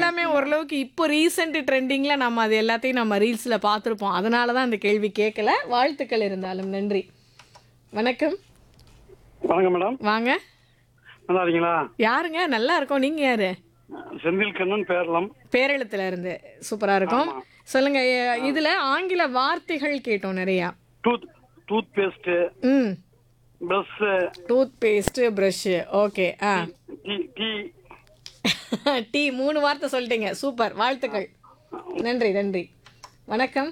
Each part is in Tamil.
எல்லாமே ஓரளவுக்கு இப்போ ரீசெண்ட் ட்ரெண்டிங்கில் நம்ம அது எல்லாத்தையும் நம்ம ரீல்ஸில் பார்த்துருப்போம் அதனால தான் அந்த கேள்வி கேட்கல வாழ்த்துக்கள் இருந்தாலும் நன்றி வணக்கம் வணக்கம் மேடம் வாங்க நல்லா இருக்கீங்களா யாருங்க நல்லா இருக்கோம் நீங்கள் யாரு செந்தில் கண்ணன் பேரளம் பேரெழுத்துல இருந்து சூப்பராக இருக்கும் சொல்லுங்க எ- இதுல ஆங்கில வார்த்தைகள் கேட்டோம் நிறையா tooth tooth paste hmm brush tooth paste brush okay ah T T T மூணு வார்த்தை சொல்லிட்டீங்க சூப்பர் வாழ்த்துக்கள் நன்றி நன்றி வணக்கம்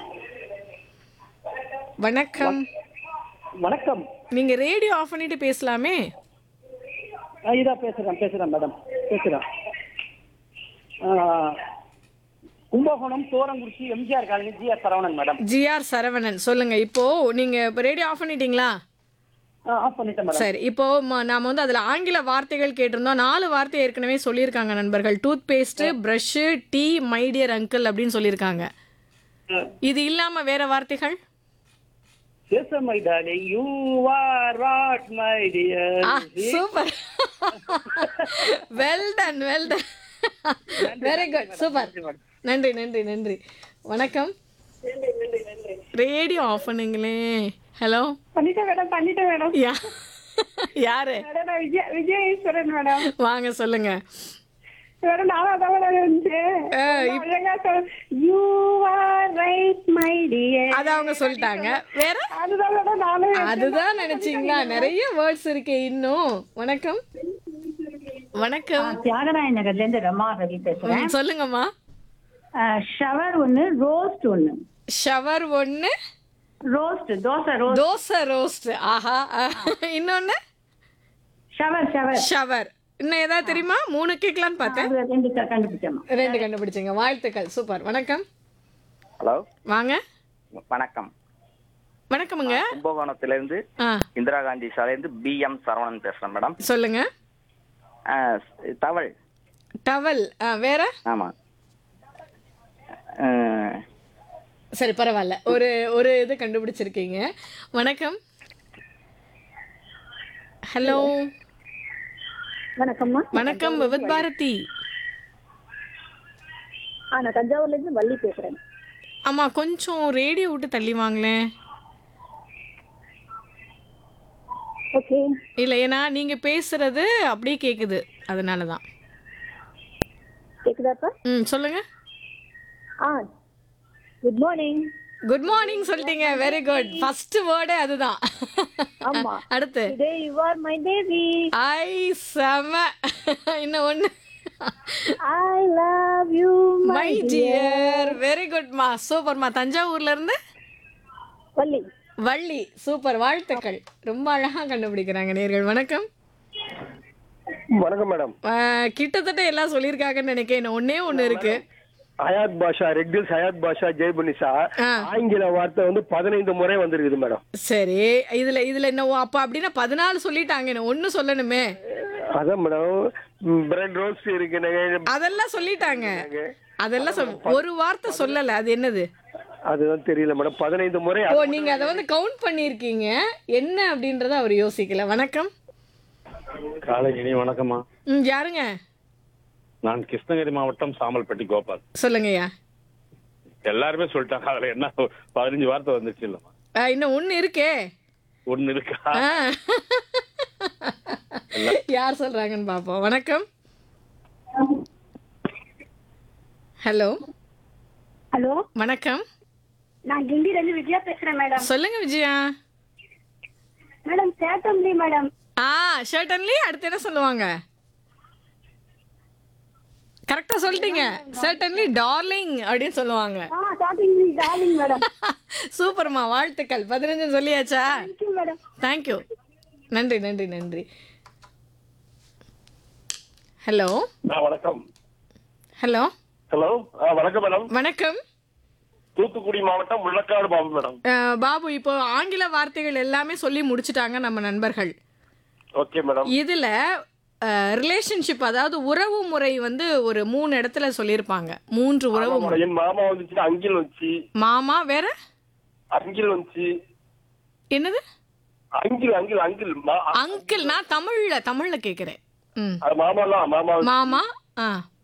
வணக்கம் வணக்கம் நீங்க ரேடியோ ஆஃப் பண்ணிட்டு பேசலாமே ஆ, இதா பேசுறேன் பேசுறேன் மேடம் பேசுறேன் ஆ, Kumbakonam Thorankurichi MGR colony G R Saravanan madam G R Saravanan சொல்லுங்க இப்போ நீங்க இப்போ ரேடியோ ஆஃப் பண்ணிட்டீங்களா ஆ, ஆஃப் பண்ணிட்டேன் மேடம் சரி இப்போ ம- நாம வந்து அதுல ஆங்கில வார்த்தைகள் கேட்டிருந்தோம் நாலு வார்த்தை ஏற்கனவே சொல்லியிருக்காங்க நண்பர்கள் tooth paste brush T my dear uncle அப்படின்னு சொல்லியிருக்காங்க இது இல்லாம வேற வார்த்தைகள் Yes, my darling, you are what, my dear. Ah super well done well done very good super நன்றி நன்றி நன்றி வணக்கம் ரேடியோ ஆஃப் பண்ணுங்களே ஹலோ பண்ணிட்டேன் மேடம் பண்ணிட்டேன் மேடம் யா யாரு மேடம் நான் விஜய் விஜயேஸ்வரன் மேடம் வாங்க சொல்லுங்க மேடம் நானும் அதான் மேடம் இருந்துச்சு you are right my dear அது அவங்க சொல்லிட்டாங்க வேற அதுதான் மேடம் நானும் அதுதான் நினைச்சீங்களா நிறைய வேர்ட்ஸ் இருக்கே இன்னும் வணக்கம் வணக்கம் தியாகராய நகர்ல இருந்து ரமா ரவி பேசுறேன் ம், சொல்லுங்கம்மா ஷவர் ஒண்ணு ரோஸ்ட் ஒண்ணு ஷவர் ஒன்று roast dosa roast dosa roast ஆஹா இன்னொன்னு ஷவர் ஷவர் ஷவர் இன்னும் ஏதாவது தெரியுமா மூணு கேட்கலான்னு பார்த்தேன் அது ரெண்டு க- கண்டுபிடிச்சோம் ரெண்டு கண்டுபிடிச்சிங்க வாழ்த்துக்கள் சூப்பர் வணக்கம் ஹலோ வாங்க வணக்கம் வணக்கமுங்க கும்பகோணத்திலிருந்து ஆ இந்திரா காந்தி சாலையிலிருந்து பி எம் சரவணன் பேசுறேன் மேடம் சொல்லுங்க ஆ, தவள் டவல் ஆ வேற ஆமா ஆ, சரி பரவாயில்ல ஒரு ஒரு இது கண்டுபிடிச்சிருக்கீங்க வணக்கம் ஹலோ வணக்கம்மா வணக்கம் விவத் பாரதி ஆ நான் தஞ்சாவூர்ல இருந்து வள்ளி பேசுறேன் ஆமா கொஞ்சம் ரேடியோ விட்டு தள்ளி வாங்களேன் ஓகே இல்ல ஏன்னா நீங்க பேசுறது அப்படியே கேக்குது அதனால தான் கேக்குதாப்பா ம் சொல்லுங்க ah good morning good morning சொல்லிட்டீங்க வெரி குட் ஃபர்ஸ்ட் வேர்டே அதுதான் ஆமா. அடுத்து today you are my baby ஐ செம இன்னும் ஒன்று I love you my dear very குட்மா சூப்பர்மா தஞ்சாவூர்ல இருந்து வள்ளி வள்ளி சூப்பர் வாழ்த்துக்கள் ரொம்ப அழகா கண்டுபிடிக்கிறாங்க நேர்கள் வணக்கம் வணக்கம் மேடம் ஆஹ், கிட்டத்தட்ட எல்லாம் சொல்லியிருக்காங்கன்னு நினைக்கிறேன் இன்னும் ஒண்ணே ஒண்ணு இருக்கு ஹயாத் பாஷா ரெக்டில்ஸ் ஹயாத் பாஷா ஜெய்புனிசா ஆ. ஆங்கில வார்த்தை வந்து பதினைந்து முறை வந்திருக்குது மேடம் சரி இதுல இதுல என்ன ஓ, அப்ப அப்படின்னா பதினாலு சொல்லிட்டாங்க இன்னும் ஒண்ணு சொல்லணுமே அதான் மேடம் பிரெட் ரோஸ்ட் இருக்கு அதெல்லாம் சொல்லிட்டாங்க அதெல்லாம் சொல் ஒரு வார்த்தை சொல்லல அது என்னது அதுதான் தெரியல மேடம் பதினைந்து முறை ஓ நீங்க அதை வந்து கவுண்ட் பண்ணியிருக்கீங்க என்ன அப்படின்றத அவர் யோசிக்கல வணக்கம் காலை இனி வணக்கம்மா ம் யாருங்க நான் கிருஷ்ணகிரி மாவட்டம் சாமல்பட்டி கோபால் சொல்லுங்கய்யா எல்லாருமே சொல்லிட்டாங்க அதுல என்ன பதினஞ்சு வார்த்தை வந்துச்சு இல்லம்மா ஆ, இன்னும் ஒண்ணு இருக்கே ஒண்ணு இருக்கா ஆ. யார் சொல்றாங்கன்னு பாப்போம் வணக்கம் ஹலோ ஹலோ வணக்கம் நான் கிண்டில இருந்து விஜயா பேசுறேன் மேடம் சொல்லுங்க Vijaya madam certainly madam ah certainly அடுத்து என்ன சொல்லுவாங்க கரெக்டா சொல்லிட்டீங்க சர்டன்லி டார்லிங் அப்படின்னு சொல்லுவாங்க ஆ ஸ்டார்டிங் டார்லிங் மேடம் சூப்பர்மா வாழ்த்துக்கள் பதினஞ்சு சொல்லியாச்சா தேங்க்யூ மேடம் தேங்க்யூ நன்றி நன்றி நன்றி ஹலோ வணக்கம் ஹலோ ஹலோ வணக்கம் மேடம் வணக்கம் தூத்துக்குடி மாவட்டம் முள்ளக்காடு பாபு மேடம் அஹ், பாபு இப்போ ஆங்கில வார்த்தைகள் எல்லாமே சொல்லி முடிச்சிட்டாங்க நம்ம நண்பர்கள் ஓகே மேடம் இதுல ரிலேஷன்ஷிப் அதாவது உறவு முறை வந்து ஒரு மூணு இடத்துல சொல்லியிருப்பாங்க மூன்று உறவு முறை என் மாமா வந்துச்சு அங்கில் வந்துச்சு மாமா வேற அங்கில் வந்துச்சு என்னது அங்கில் அங்கில் அங்கில் அங்கிள் நான் தமிழ்ல தமிழ்ல கேக்குறேன் ம் மாமாலாம் மாமா மாமா ஆ